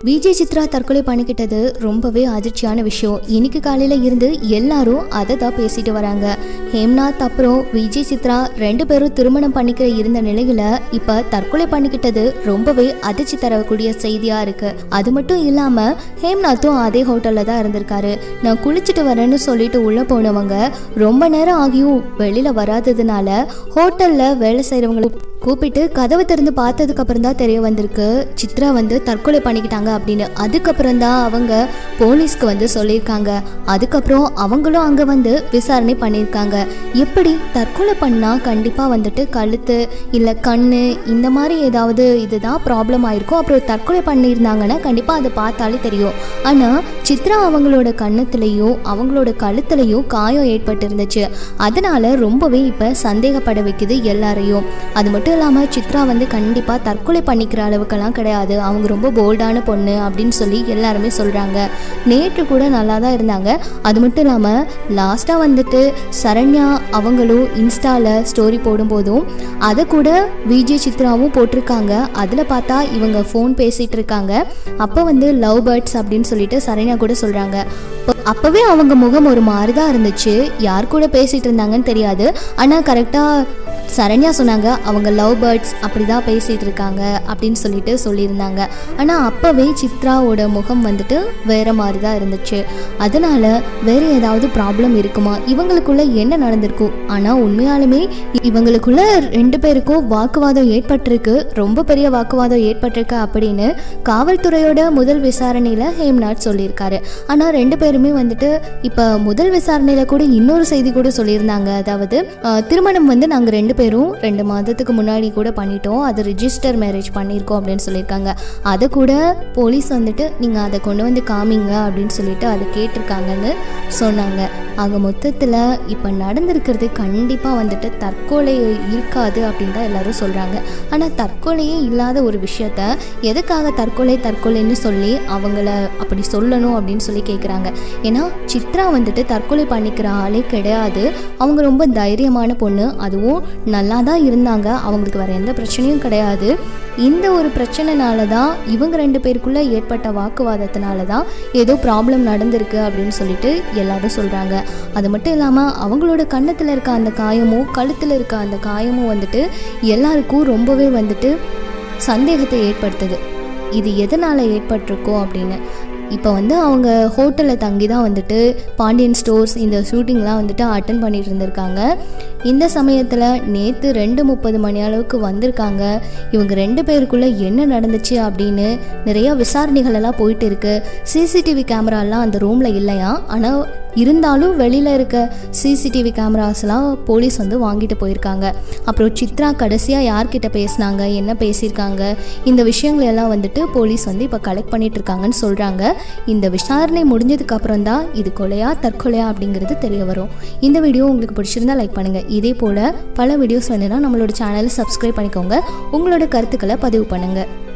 விஜய் சித்ரா தற்கொலை பண்ணிக்கிட்டது ரொம்பவே அதிர்ச்சியான விஷயம் இன்னைக்கு காலையில இருந்து எல்லாரும் அதை தான் பேசிட்டு வராங்க ஹேம்நாத் அப்புறம் விஜய் சித்ரா ரெண்டு பேரும் திருமணம் பண்ணிக்கிற இருந்த நிலையில இப்ப தற்கொலை பண்ணிக்கிட்டது ரொம்பவே அதிர்ச்சி தரக்கூடிய செய்தியா இருக்கு அது மட்டும் இல்லாம ஹேம்நாத்தும் அதே ஹோட்டல்ல தான் இருந்திருக்காரு நான் குளிச்சுட்டு வரேன்னு சொல்லிட்டு உள்ள போனவங்க ரொம்ப நேரம் ஆகியும் வெளியில வராததுனால ஹோட்டல்ல வேலை செய்யறவங்களுக்கு கூப்பிட்டு கதவை திறந்து பார்த்ததுக்கு அப்புறம் தான் தெரிய வந்திருக்கு சித்ரா வந்து தற்கொலை பண்ணிக்கிட்டாங்க அப்படின்னு அதுக்கப்புறம் தான் அவங்க போலீஸ்க்கு வந்து சொல்லியிருக்காங்க அதுக்கப்புறம் அவங்களும் அங்கே வந்து விசாரணை பண்ணியிருக்காங்க எப்படி தற்கொலை பண்ணால் கண்டிப்பாக வந்துட்டு கழுத்து இல்லை கண் இந்த மாதிரி ஏதாவது இதுதான் ப்ராப்ளம் ஆயிருக்கும் அப்புறம் தற்கொலை பண்ணியிருந்தாங்கன்னா கண்டிப்பாக அதை பார்த்தாலே தெரியும் ஆனால் சித்ரா அவங்களோட கன்னத்துலேயும் அவங்களோட கழுத்துலையும் காயம் ஏற்பட்டு இருந்துச்சு அதனால ரொம்பவே இப்போ சந்தேகப்பட வைக்குது எல்லாரையும் அது மட்டும் இல்லாமல் சித்ரா வந்து கண்டிப்பாக தற்கொலை பண்ணிக்கிற அளவுக்கெல்லாம் கிடையாது அவங்க ரொம்ப போல்டான பொண்ணு அப்படின்னு சொல்லி எல்லாருமே சொல்கிறாங்க நேற்று கூட நல்லா தான் இருந்தாங்க அது மட்டும் இல்லாமல் லாஸ்ட்டாக வந்துட்டு சரண்யா அவங்களும் இன்ஸ்டாவில் ஸ்டோரி போடும்போதும் அதை கூட விஜய் சித்ராவும் போட்டிருக்காங்க அதில் பார்த்தா இவங்க ஃபோன் பேசிகிட்டு இருக்காங்க அப்போ வந்து லவ் பேர்ட்ஸ் அப்படின்னு சொல்லிட்டு சரண்யா கூட சொல்கிறாங்க அப்போவே அவங்க முகம் ஒரு மாதிரி தான் இருந்துச்சு யார் கூட பேசிகிட்டு இருந்தாங்கன்னு தெரியாது ஆனால் கரெக்டாக சரண்யா சொன்னாங்க அவங்க லவ் பேர்ட்ஸ் அப்படி தான் பேசிகிட்டு இருக்காங்க அப்படின்னு சொல்லிட்டு சொல்லியிருந்தாங்க ஆனால் அப்போவே சித்ராவோட முகம் வந்துட்டு வேறு மாதிரி தான் இருந்துச்சு அதனால் வேறு ஏதாவது ப்ராப்ளம் இருக்குமா இவங்களுக்குள்ள என்ன நடந்திருக்கும் ஆனால் உண்மையாலுமே இவங்களுக்குள்ள ரெண்டு பேருக்கும் வாக்குவாதம் ஏற்பட்டிருக்கு ரொம்ப பெரிய வாக்குவாதம் ஏற்பட்டிருக்கு அப்படின்னு காவல்துறையோட முதல் விசாரணையில் ஹேம்நாத் சொல்லியிருக்காரு ஆனால் ரெண்டு பேருமே வந்துட்டு இப்போ முதல் விசாரணையில் கூட இன்னொரு செய்தி கூட சொல்லியிருந்தாங்க அதாவது அஹ், திருமணம் வந்து நாங்கள் ரெண்டு பேரும் ரெண்டு மாதத்துக்கு முன்னாடி கூட பண்ணிட்டோம் அது ரிஜிஸ்டர் மேரேஜ் பண்ணியிருக்கோம் அப்படின்னு சொல்லியிருக்காங்க அதை கூட போலீஸ் வந்துட்டு நீங்கள் அதை கொண்டு வந்து காமிங்க அப்படின்னு சொல்லிட்டு அதை கேட்டிருக்காங்கன்னு சொன்னாங்க ஆக மொத்தத்தில் இப்போ நடந்திருக்கிறது கண்டிப்பாக வந்துட்டு தற்கொலை இருக்காது அப்படின்னு தான் எல்லாரும் சொல்கிறாங்க ஆனால் தற்கொலையே இல்லாத ஒரு விஷயத்த எதுக்காக தற்கொலை தற்கொலைன்னு சொல்லி அவங்கள அப்படி சொல்லணும் அப்படின்னு சொல்லி கேட்குறாங்க ஏன்னா சித்ரா வந்துட்டு தற்கொலை பண்ணிக்கிற ஆளே கிடையாது அவங்க ரொம்ப தைரியமான பொண்ணு அதுவும் நல்லா தான் இருந்தாங்க அவங்களுக்கு வேறு எந்த பிரச்சனையும் கிடையாது இந்த ஒரு பிரச்சனைனால தான் இவங்க ரெண்டு பேருக்குள்ளே ஏற்பட்ட வாக்குவாதத்தினால தான் ஏதோ ப்ராப்ளம் நடந்திருக்கு அப்படின்னு சொல்லிட்டு எல்லாரும் சொல்கிறாங்க அது மட்டும் இல்லாமல் அவங்களோட கன்னத்தில் இருக்க அந்த காயமும் கழுத்தில் இருக்க அந்த காயமும் வந்துட்டு எல்லாருக்கும் ரொம்பவே வந்துட்டு சந்தேகத்தை ஏற்படுத்துது இது எதனால் ஏற்பட்டிருக்கோம் அப்படின்னு இப்போ வந்து அவங்க ஹோட்டலில் தங்கி தான் வந்துட்டு பாண்டியன் ஸ்டோர்ஸ் இந்த ஷூட்டிங்லாம் வந்துட்டு அட்டன் பண்ணிட்டு இருந்திருக்காங்க இந்த சமயத்தில் நேற்று ரெண்டு முப்பது மணி அளவுக்கு வந்திருக்காங்க இவங்க ரெண்டு பேருக்குள்ளே என்ன நடந்துச்சு அப்படின்னு நிறைய விசாரணைகள் எல்லாம் போயிட்டு இருக்கு சிசிடிவி கேமராலாம் அந்த ரூமில் இல்லையா ஆனால் இருந்தாலும் வெளியில் இருக்க சிசிடிவி கேமராஸ்லாம் போலீஸ் வந்து வாங்கிட்டு போயிருக்காங்க அப்புறம் சித்ரா கடைசியாக யார்கிட்ட பேசினாங்க என்ன பேசியிருக்காங்க இந்த விஷயங்கள் எல்லாம் வந்துட்டு போலீஸ் வந்து இப்போ கலெக்ட் பண்ணிட்டு இருக்காங்கன்னு சொல்கிறாங்க இந்த விசாரணை முடிஞ்சதுக்கு அப்புறம் தான் இது கொலையா தற்கொலையா அப்படிங்கிறது தெரிய வரும் இந்த வீடியோ உங்களுக்கு பிடிச்சிருந்தா லைக் பண்ணுங்கள் இதே போல் பல வீடியோஸ் வேணும்னா நம்மளோட சேனலை சப்ஸ்கிரைப் பண்ணிக்கோங்க உங்களோட கருத்துக்களை பதிவு பண்ணுங்கள்